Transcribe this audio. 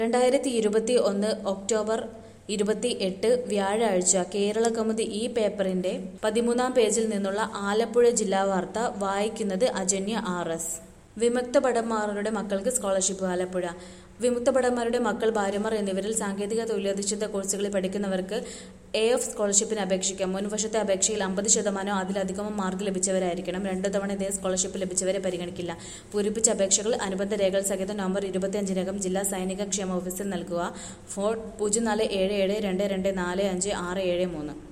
രണ്ടായിരത്തി ഇരുപത്തി ഒന്ന് ഒക്ടോബർ ഇരുപത്തി എട്ട് വ്യാഴാഴ്ച കേരള കൗമുദി ഈ പേപ്പറിന്റെ പതിമൂന്നാം പേജിൽ നിന്നുള്ള ആലപ്പുഴ ജില്ലാ വാർത്ത വായിക്കുന്നത് അജന്യ ആർ എസ് വിമുക്ത ഭടന്മാരുടെ മക്കൾക്ക് സ്കോളർഷിപ്പ് ആലപ്പുഴ വിമുക്ത ഭടന്മാരുടെ മക്കൾ ഭാര്യമാർ എന്നിവരിൽ സാങ്കേതിക തൊഴിലധിഷ്ഠിത കോഴ്സുകളിൽ പഠിക്കുന്നവർക്ക് എ എഫ് സ്കോളർഷിപ്പിന് അപേക്ഷിക്കാം മുൻവർഷത്തെ അപേക്ഷയിൽ അമ്പത് ശതമാനമോ അതിലധികമോ മാർക്ക് ലഭിച്ചവരായിരിക്കണം രണ്ടു തവണ ഇതേ സ്കോളർഷിപ്പ് ലഭിച്ചവരെ പരിഗണിക്കില്ല പൂരിപ്പിച്ച അപേക്ഷകൾ അനുബന്ധ രേഖകൾ സഹിതം നവംബർ ഇരുപത്തിയഞ്ചിനകം ജില്ലാ സൈനിക ക്ഷേമ ഓഫീസിൽ നൽകുക ഫോൺ പൂജ്യം നാല് ഏഴ് ഏഴ് രണ്ട് രണ്ട് നാല് അഞ്ച് ആറ് ഏഴ് മൂന്ന്